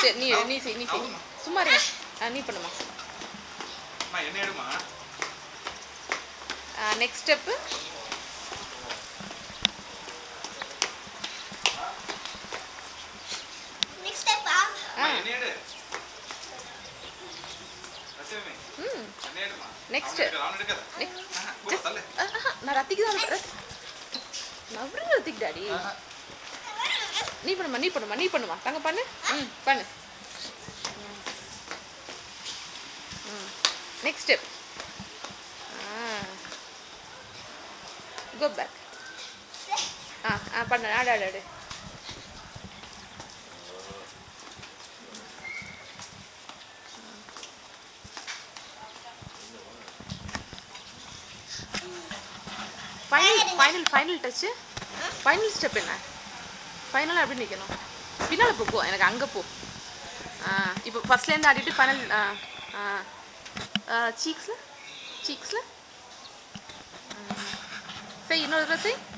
சரி நீ நீ செய் நீ செய் சும்மா இருங்க ஆ, நீ பண்ணுமா அம்மா என்ன எடுமா நெக்ஸ்ட் ஸ்டெப்பு நெக்ஸ்ட் ஸ்டெப்பா அம்மா என்ன எடு லட்சுமி ம் என்ன எடுமா Next. அவன் எடுக்காத நெக்ஸ்ட் ஆஹா, கூட தள்ளு நான் ரத்திக்கு தான் ரத்- நான் எப்படி ரத்திக்கு டாடி நீ பண்ணுமா நீ பண்ணுமா நீ பண்ணுமா தங்க பண்ணு ம் பண்ணு நெக்ஸ்ட் ஸ்டெப் கோ பேக் ஆ ஆ பண்ணு ஆடு ஆடு ஆடு final final final touch final step என்ன ஃபைனலாக எப்படி நிற்கணும் பின்னால் போ போ எனக்கு அங்கே போ ஆ இப்போ ஃபஸ்ட்லேருந்து ஆடிட்டு ஃபைனல் சீக்ஸில் சீக்ஸில் செய் இன்னொரு தடவை செய்